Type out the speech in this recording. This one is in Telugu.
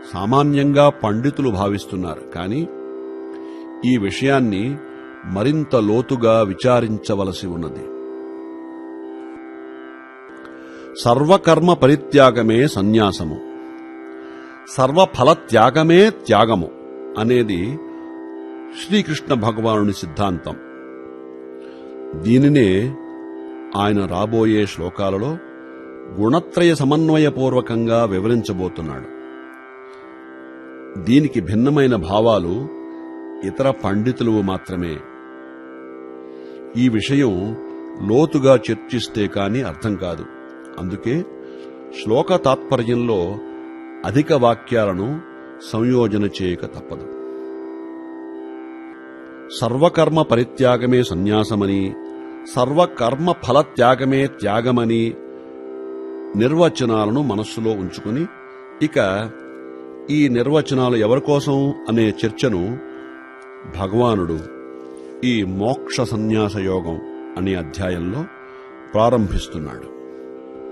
సామాన్యంగా పండితులు భావిస్తున్నారు కానీ ఈ విషయాన్ని మరింత లోతుగా విచారించవలసి ఉన్నది సర్వకర్మ పరిత్యాగమే సన్యాసము సర్వఫల త్యాగమే త్యాగము అనేది శ్రీకృష్ణ భగవానుని సిద్ధాంతం దీనినే ఆయన రాబోయే శ్లోకాలలో గుణత్రయ సమన్వయపూర్వకంగా వివరించబోతున్నాడు దీనికి భిన్నమైన భావాలు ఇతర పండితులు మాత్రమే ఈ విషయం లోతుగా చర్చిస్తే కాని అర్థం కాదు అందుకే శ్లోక తాత్పర్యంలో అధిక వాక్యాలను సంయోజన చేయక తప్పదు సర్వకర్మ పరిత్యాగమే సన్యాసమని సర్వకర్మ ఫల త్యాగమే త్యాగమని నిర్వచనాలను మనస్సులో ఉంచుకుని ఇక ఈ నిర్వచనాలు ఎవరి కోసం అనే చర్చను భగవానుడు ఈ మోక్ష సన్యాస యోగం అనే అధ్యాయంలో ప్రారంభిస్తున్నాడు